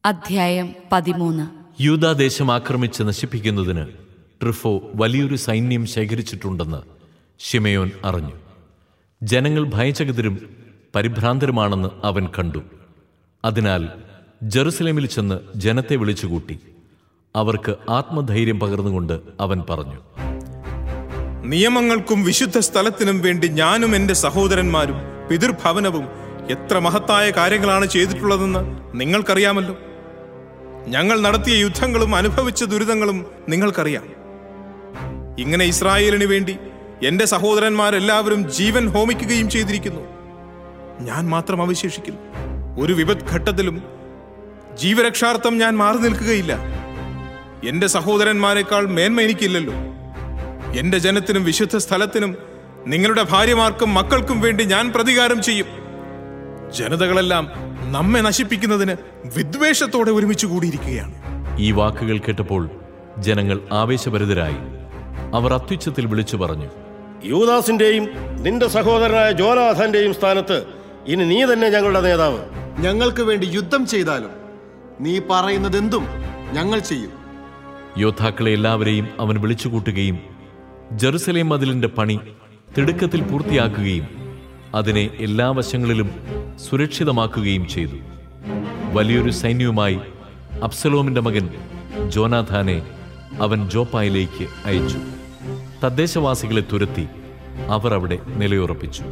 അധ്യായം പതിമൂന്ന് യൂദാദേശം ആക്രമിച്ച് നശിപ്പിക്കുന്നതിന് ട്രിഫോ വലിയൊരു സൈന്യം ശേഖരിച്ചിട്ടുണ്ടെന്ന് ഷിമയോൻ അറിഞ്ഞു ജനങ്ങൾ ഭയചകിതരും പരിഭ്രാന്തരുമാണെന്ന് അവൻ കണ്ടു അതിനാൽ ജെറുസലേമിൽ ചെന്ന് ജനത്തെ വിളിച്ചുകൂട്ടി അവർക്ക് ആത്മധൈര്യം പകർന്നുകൊണ്ട് അവൻ പറഞ്ഞു നിയമങ്ങൾക്കും വിശുദ്ധ സ്ഥലത്തിനും വേണ്ടി ഞാനും എന്റെ സഹോദരന്മാരും പിതൃഭവനവും എത്ര മഹത്തായ കാര്യങ്ങളാണ് ചെയ്തിട്ടുള്ളതെന്ന് നിങ്ങൾക്കറിയാമല്ലോ ഞങ്ങൾ നടത്തിയ യുദ്ധങ്ങളും അനുഭവിച്ച ദുരിതങ്ങളും നിങ്ങൾക്കറിയാം ഇങ്ങനെ ഇസ്രായേലിന് വേണ്ടി എന്റെ സഹോദരന്മാരെല്ലാവരും ജീവൻ ഹോമിക്കുകയും ചെയ്തിരിക്കുന്നു ഞാൻ മാത്രം അവശേഷിക്കുന്നു ഒരു വിപത് ഘട്ടത്തിലും ജീവരക്ഷാർത്ഥം ഞാൻ മാറി നിൽക്കുകയില്ല എന്റെ സഹോദരന്മാരെക്കാൾ മേന്മ എനിക്കില്ലല്ലോ എന്റെ ജനത്തിനും വിശുദ്ധ സ്ഥലത്തിനും നിങ്ങളുടെ ഭാര്യമാർക്കും മക്കൾക്കും വേണ്ടി ഞാൻ പ്രതികാരം ചെയ്യും ജനതകളെല്ലാം നമ്മെ നശിപ്പിക്കുന്നതിന് വിദ്വേഷത്തോടെ ഒരുമിച്ച് കൂടിയിരിക്കുകയാണ് ഈ വാക്കുകൾ കേട്ടപ്പോൾ ജനങ്ങൾ ആവേശഭരിതരായി അവർ അത്യുച്ചത്തിൽ വിളിച്ചു പറഞ്ഞു യൂദാസിന്റെയും നിന്റെ സഹോദരനായ ജോനാഥന്റെയും സ്ഥാനത്ത് ഇനി നീ തന്നെ ഞങ്ങളുടെ നേതാവ് ഞങ്ങൾക്ക് വേണ്ടി യുദ്ധം ചെയ്താലും നീ പറയുന്നതെന്തും ഞങ്ങൾ ചെയ്യും യോദ്ധാക്കളെ എല്ലാവരെയും അവൻ വിളിച്ചുകൂട്ടുകയും ജെറുസലേം മതിലിന്റെ പണി തിടുക്കത്തിൽ പൂർത്തിയാക്കുകയും അതിനെ എല്ലാ വശങ്ങളിലും സുരക്ഷിതമാക്കുകയും ചെയ്തു വലിയൊരു സൈന്യവുമായി അബ്സലോമിന്റെ മകൻ ജോനാഥാനെ അവൻ ജോപ്പായിലേക്ക് അയച്ചു തദ്ദേശവാസികളെ തുരത്തി അവർ അവിടെ നിലയുറപ്പിച്ചു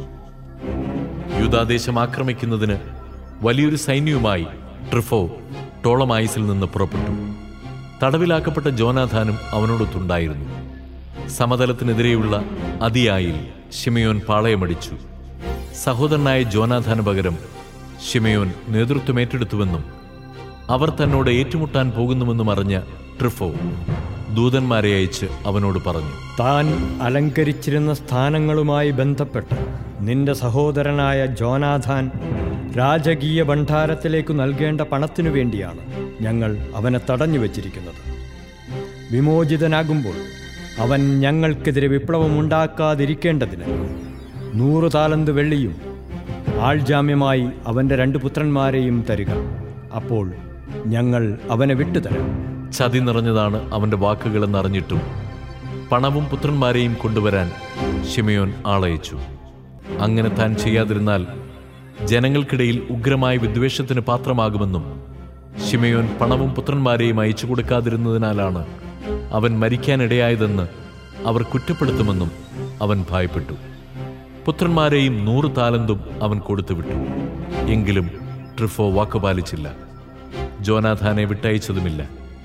യൂദാദേശം ആക്രമിക്കുന്നതിന് വലിയൊരു സൈന്യവുമായി ട്രിഫോ ടോളമായിസിൽ നിന്ന് പുറപ്പെട്ടു തടവിലാക്കപ്പെട്ട ജോനാഥാനും അവനോടൊത്തുണ്ടായിരുന്നു സമതലത്തിനെതിരെയുള്ള അതിയായിൽ ഷിമയോൻ പാളയമടിച്ചു സഹോദരനായ ജോനാഥാന് പകരം ഷിമയോൻ നേതൃത്വം ഏറ്റെടുത്തുവെന്നും അവർ തന്നോട് ഏറ്റുമുട്ടാൻ പോകുന്നുവെന്നും അറിഞ്ഞ ട്രിഫോ ദൂതന്മാരെ അയച്ച് അവനോട് പറഞ്ഞു താൻ അലങ്കരിച്ചിരുന്ന സ്ഥാനങ്ങളുമായി ബന്ധപ്പെട്ട് നിന്റെ സഹോദരനായ ജോനാഥാൻ രാജകീയ ഭണ്ഡാരത്തിലേക്ക് നൽകേണ്ട പണത്തിനു വേണ്ടിയാണ് ഞങ്ങൾ അവനെ തടഞ്ഞു വച്ചിരിക്കുന്നത് വിമോചിതനാകുമ്പോൾ അവൻ ഞങ്ങൾക്കെതിരെ വിപ്ലവമുണ്ടാക്കാതിരിക്കേണ്ടതിന് നൂറു താലന്ത് വെള്ളിയും ആൾജാമ്യമായി അവൻ്റെ രണ്ട് പുത്രന്മാരെയും തരിക അപ്പോൾ ഞങ്ങൾ അവനെ വിട്ടുതരാം ചതി നിറഞ്ഞതാണ് അവന്റെ വാക്കുകളെന്നറിഞ്ഞിട്ടും പണവും പുത്രന്മാരെയും കൊണ്ടുവരാൻ ഷിമയോൻ ആളയച്ചു അങ്ങനെ താൻ ചെയ്യാതിരുന്നാൽ ജനങ്ങൾക്കിടയിൽ ഉഗ്രമായ വിദ്വേഷത്തിന് പാത്രമാകുമെന്നും ഷിമയോൻ പണവും പുത്രന്മാരെയും അയച്ചു കൊടുക്കാതിരുന്നതിനാലാണ് അവൻ മരിക്കാനിടയായതെന്ന് അവർ കുറ്റപ്പെടുത്തുമെന്നും അവൻ ഭയപ്പെട്ടു പുത്രന്മാരെയും നൂറ് താലന്തും അവൻ കൊടുത്തുവിട്ടു എങ്കിലും ട്രിഫോ വാക്കുപാലിച്ചില്ല ജോനാഥാനെ വിട്ടയച്ചതുമില്ല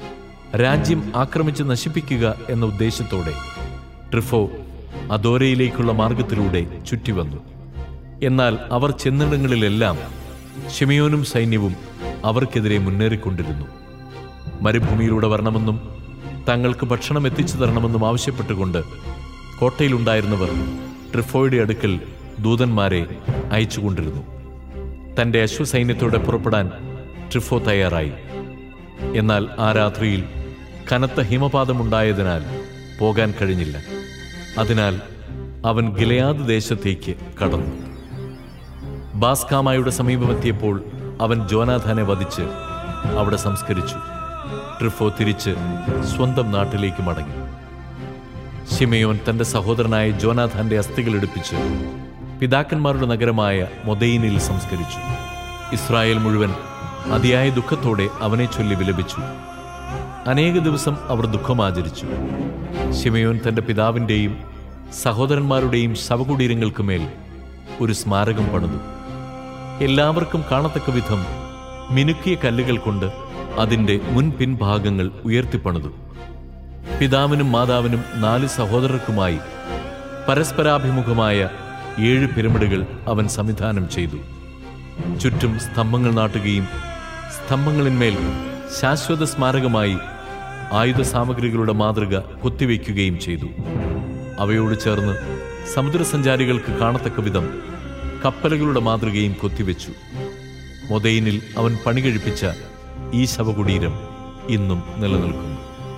രാജ്യം ആക്രമിച്ച് നശിപ്പിക്കുക എന്ന ഉദ്ദേശത്തോടെ ട്രിഫോ അദോരയിലേക്കുള്ള മാർഗത്തിലൂടെ ചുറ്റിവന്നു എന്നാൽ അവർ ചെന്നിടങ്ങളിലെല്ലാം ഷിമയോനും സൈന്യവും അവർക്കെതിരെ മുന്നേറിക്കൊണ്ടിരുന്നു മരുഭൂമിയിലൂടെ വരണമെന്നും തങ്ങൾക്ക് ഭക്ഷണം എത്തിച്ചു തരണമെന്നും ആവശ്യപ്പെട്ടുകൊണ്ട് കോട്ടയിലുണ്ടായിരുന്നവർ ട്രിഫോയുടെ അടുക്കൽ ദൂതന്മാരെ അയച്ചുകൊണ്ടിരുന്നു തന്റെ അശ്വസൈന്യത്തോടെ പുറപ്പെടാൻ ട്രിഫോ തയ്യാറായി എന്നാൽ ആ രാത്രിയിൽ കനത്ത ഹിമപാതമുണ്ടായതിനാൽ പോകാൻ കഴിഞ്ഞില്ല അതിനാൽ അവൻ ഗിലയാദ് ദേശത്തേക്ക് കടന്നു ബാസ്കാമായുടെ സമീപമെത്തിയപ്പോൾ അവൻ ജോനാഥാനെ വധിച്ച് അവിടെ സംസ്കരിച്ചു ട്രിഫോ തിരിച്ച് സ്വന്തം നാട്ടിലേക്ക് മടങ്ങി ഷിമയോൻ തന്റെ സഹോദരനായ ജോനാഥാന്റെ അസ്ഥികൾ എടുപ്പിച്ച് പിതാക്കന്മാരുടെ നഗരമായ മൊദയിനിൽ സംസ്കരിച്ചു ഇസ്രായേൽ മുഴുവൻ അതിയായ ദുഃഖത്തോടെ അവനെ ചൊല്ലി വിലപിച്ചു അനേക ദിവസം അവർ ദുഃഖമാചരിച്ചു ഷിമയോൻ തന്റെ പിതാവിൻ്റെയും സഹോദരന്മാരുടെയും ശവകുടീരങ്ങൾക്കുമേൽ ഒരു സ്മാരകം പണിതു എല്ലാവർക്കും കാണത്തക്ക വിധം മിനുക്കിയ കല്ലുകൾ കൊണ്ട് അതിൻ്റെ മുൻ പിൻഭാഗങ്ങൾ ഉയർത്തിപ്പണിതു പിതാവിനും മാതാവിനും നാല് സഹോദരർക്കുമായി പരസ്പരാഭിമുഖമായ ഏഴ് പിരമിഡുകൾ അവൻ സംവിധാനം ചെയ്തു ചുറ്റും സ്തംഭങ്ങൾ നാട്ടുകയും സ്തംഭങ്ങളിന്മേൽ ശാശ്വത സ്മാരകമായി ആയുധ സാമഗ്രികളുടെ മാതൃക കൊത്തിവെക്കുകയും ചെയ്തു അവയോട് ചേർന്ന് സമുദ്രസഞ്ചാരികൾക്ക് കാണത്തക്ക വിധം കപ്പലുകളുടെ മാതൃകയും കൊത്തിവെച്ചു മൊദയിനിൽ അവൻ പണികഴിപ്പിച്ച ഈ ശവകുടീരം ഇന്നും നിലനിൽക്കുന്നു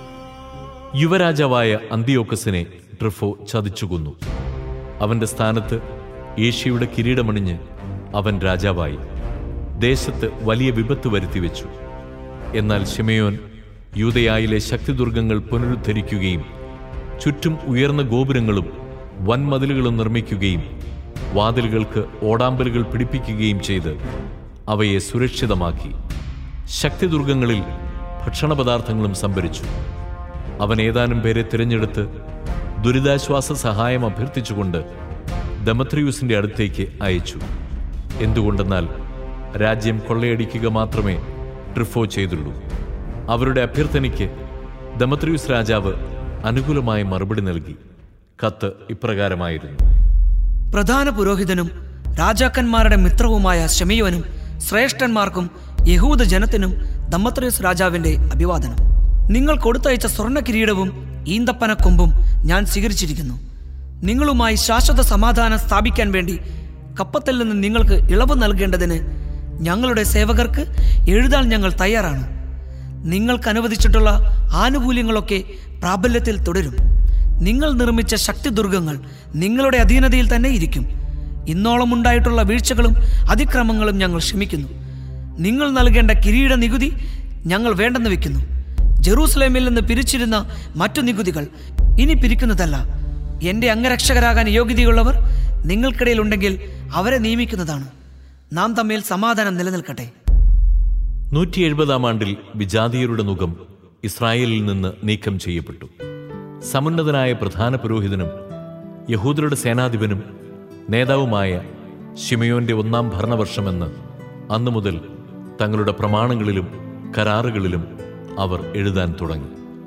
യുവരാജാവായ അന്തിയോക്കസിനെ ട്രിഫോ ചതിച്ചുകൊന്നു അവന്റെ സ്ഥാനത്ത് ഏഷ്യയുടെ കിരീടമണിഞ്ഞ് അവൻ രാജാവായി ദേശത്ത് വലിയ വിപത്ത് വരുത്തിവെച്ചു എന്നാൽ ഷിമയോൻ യൂതയായിലെ ശക്തിദുർഗങ്ങൾ പുനരുദ്ധരിക്കുകയും ചുറ്റും ഉയർന്ന ഗോപുരങ്ങളും വൻമതിലുകളും നിർമ്മിക്കുകയും വാതിലുകൾക്ക് ഓടാമ്പലുകൾ പിടിപ്പിക്കുകയും ചെയ്ത് അവയെ സുരക്ഷിതമാക്കി ശക്തിദുർഗങ്ങളിൽ ഭക്ഷണപദാർത്ഥങ്ങളും സംഭരിച്ചു അവൻ ഏതാനും പേരെ തിരഞ്ഞെടുത്ത് ദുരിതാശ്വാസ സഹായം അഭ്യർത്ഥിച്ചുകൊണ്ട് ദമത്രിയൂസിന്റെ അടുത്തേക്ക് അയച്ചു എന്തുകൊണ്ടെന്നാൽ രാജ്യം കൊള്ളയടിക്കുക മാത്രമേ ട്രിഫോ ചെയ്തുള്ളൂ അവരുടെ അഭ്യർത്ഥനയ്ക്ക് ദമത്രിയൂസ് രാജാവ് അനുകൂലമായ മറുപടി നൽകി കത്ത് ഇപ്രകാരമായിരുന്നു പ്രധാന പുരോഹിതനും രാജാക്കന്മാരുടെ മിത്രവുമായ ശമയോനും ശ്രേഷ്ഠന്മാർക്കും യഹൂദ ജനത്തിനും ദമ്മത്രിയസ് രാജാവിന്റെ അഭിവാദനം നിങ്ങൾ കൊടുത്തയച്ച സ്വർണ്ണ കിരീടവും ഈന്തപ്പനക്കൊമ്പും ഞാൻ സ്വീകരിച്ചിരിക്കുന്നു നിങ്ങളുമായി ശാശ്വത സമാധാനം സ്ഥാപിക്കാൻ വേണ്ടി കപ്പത്തിൽ നിന്ന് നിങ്ങൾക്ക് ഇളവ് നൽകേണ്ടതിന് ഞങ്ങളുടെ സേവകർക്ക് എഴുതാൻ ഞങ്ങൾ തയ്യാറാണ് നിങ്ങൾക്ക് അനുവദിച്ചിട്ടുള്ള ആനുകൂല്യങ്ങളൊക്കെ പ്രാബല്യത്തിൽ തുടരും നിങ്ങൾ നിർമ്മിച്ച ശക്തിദുർഗങ്ങൾ നിങ്ങളുടെ അധീനതയിൽ തന്നെ ഇരിക്കും ഇന്നോളം ഉണ്ടായിട്ടുള്ള വീഴ്ചകളും അതിക്രമങ്ങളും ഞങ്ങൾ ക്ഷമിക്കുന്നു നിങ്ങൾ നൽകേണ്ട കിരീട നികുതി ഞങ്ങൾ വേണ്ടെന്ന് വെക്കുന്നു ജെറൂസലേമിൽ നിന്ന് പിരിച്ചിരുന്ന മറ്റു നികുതികൾ ഇനി പിരിക്കുന്നതല്ല എന്റെ അംഗരക്ഷകരാകാൻ യോഗ്യതയുള്ളവർ നിങ്ങൾക്കിടയിൽ ഉണ്ടെങ്കിൽ അവരെ നിയമിക്കുന്നതാണ് നാം തമ്മിൽ സമാധാനം നിലനിൽക്കട്ടെ നൂറ്റി എഴുപതാം ആണ്ടിൽ വിജാതീയരുടെ മുഖം ഇസ്രായേലിൽ നിന്ന് നീക്കം ചെയ്യപ്പെട്ടു സമുന്നതനായ പ്രധാന പുരോഹിതനും യഹൂദരുടെ സേനാധിപനും നേതാവുമായ ഷിമയോന്റെ ഒന്നാം ഭരണവർഷമെന്ന് അന്നു മുതൽ തങ്ങളുടെ പ്രമാണങ്ങളിലും കരാറുകളിലും അവർ എഴുതാൻ തുടങ്ങി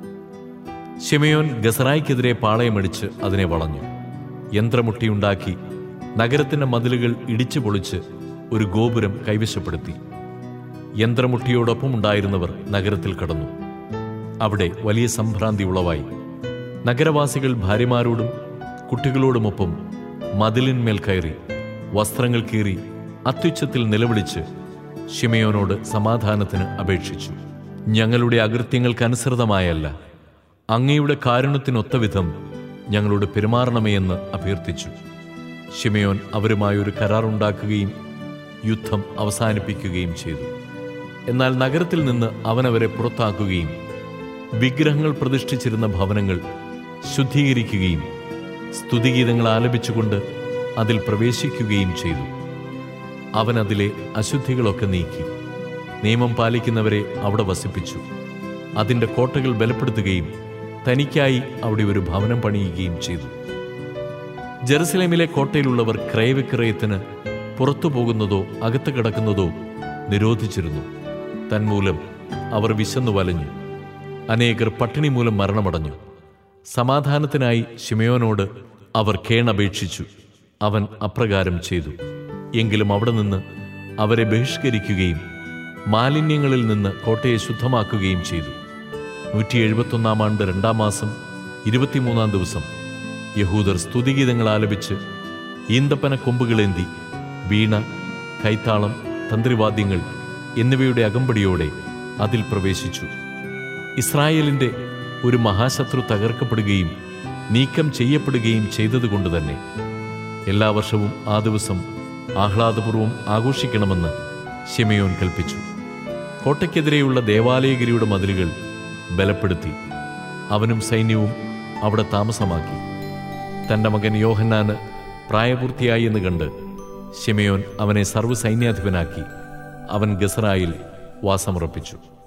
ഷിമയോൻ ഗസറായിക്കെതിരെ പാളയമടിച്ച് അതിനെ വളഞ്ഞു യന്ത്രമുട്ടിയുണ്ടാക്കി നഗരത്തിന്റെ മതിലുകൾ ഇടിച്ചു പൊളിച്ച് ഒരു ഗോപുരം കൈവശപ്പെടുത്തി യന്ത്രമുട്ടിയോടൊപ്പം ഉണ്ടായിരുന്നവർ നഗരത്തിൽ കടന്നു അവിടെ വലിയ സംഭ്രാന്തി ഉളവായി നഗരവാസികൾ ഭാര്യമാരോടും കുട്ടികളോടുമൊപ്പം മതിലിന്മേൽ കയറി വസ്ത്രങ്ങൾ കീറി അത്യുച്ചത്തിൽ നിലവിളിച്ച് ഷിമയോനോട് സമാധാനത്തിന് അപേക്ഷിച്ചു ഞങ്ങളുടെ അകൃത്യങ്ങൾക്കനുസൃതമായല്ല അങ്ങയുടെ കാരുണ്യത്തിനൊത്ത വിധം ഞങ്ങളോട് പെരുമാറണമേ എന്ന് അഭ്യർത്ഥിച്ചു ഷിമയോൻ അവരുമായി ഒരു കരാറുണ്ടാക്കുകയും യുദ്ധം അവസാനിപ്പിക്കുകയും ചെയ്തു എന്നാൽ നഗരത്തിൽ നിന്ന് അവനവരെ പുറത്താക്കുകയും വിഗ്രഹങ്ങൾ പ്രതിഷ്ഠിച്ചിരുന്ന ഭവനങ്ങൾ ശുദ്ധീകരിക്കുകയും സ്തുതിഗീതങ്ങൾ ആലപിച്ചുകൊണ്ട് അതിൽ പ്രവേശിക്കുകയും ചെയ്തു അവൻ അതിലെ അശുദ്ധികളൊക്കെ നീക്കി നിയമം പാലിക്കുന്നവരെ അവിടെ വസിപ്പിച്ചു അതിൻ്റെ കോട്ടകൾ ബലപ്പെടുത്തുകയും തനിക്കായി അവിടെ ഒരു ഭവനം പണിയുകയും ചെയ്തു ജെറുസലേമിലെ കോട്ടയിലുള്ളവർ ക്രയവിക്രയത്തിന് പുറത്തു പോകുന്നതോ അകത്ത് കിടക്കുന്നതോ നിരോധിച്ചിരുന്നു തന്മൂലം അവർ വിശന്നു വലഞ്ഞു അനേകർ പട്ടിണി മൂലം മരണമടഞ്ഞു സമാധാനത്തിനായി ശിമയോനോട് അവർ കേണപേക്ഷിച്ചു അവൻ അപ്രകാരം ചെയ്തു എങ്കിലും അവിടെ നിന്ന് അവരെ ബഹിഷ്കരിക്കുകയും മാലിന്യങ്ങളിൽ നിന്ന് കോട്ടയെ ശുദ്ധമാക്കുകയും ചെയ്തു നൂറ്റി എഴുപത്തൊന്നാം ആണ്ട് രണ്ടാം മാസം ഇരുപത്തിമൂന്നാം ദിവസം യഹൂദർ സ്തുതിഗീതങ്ങൾ ആലപിച്ച് ഈന്തപ്പന കൊമ്പുകളേന്തി വീണ കൈത്താളം തന്ത്രിവാദ്യങ്ങൾ എന്നിവയുടെ അകമ്പടിയോടെ അതിൽ പ്രവേശിച്ചു ഇസ്രായേലിന്റെ ഒരു മഹാശത്രു തകർക്കപ്പെടുകയും നീക്കം ചെയ്യപ്പെടുകയും ചെയ്തതുകൊണ്ട് തന്നെ എല്ലാ വർഷവും ആ ദിവസം ആഹ്ലാദപൂർവ്വം ആഘോഷിക്കണമെന്ന് ഷിമയോൻ കൽപ്പിച്ചു കോട്ടയ്ക്കെതിരെയുള്ള ദേവാലയഗിരിയുടെ മതിലുകൾ ബലപ്പെടുത്തി അവനും സൈന്യവും അവിടെ താമസമാക്കി തന്റെ മകൻ യോഹന്നാന് പ്രായപൂർത്തിയായി എന്ന് കണ്ട് ഷിമയോൻ അവനെ സർവ്വസൈന്യാധിപനാക്കി അവൻ ഗസറായിൽ വാസമുറപ്പിച്ചു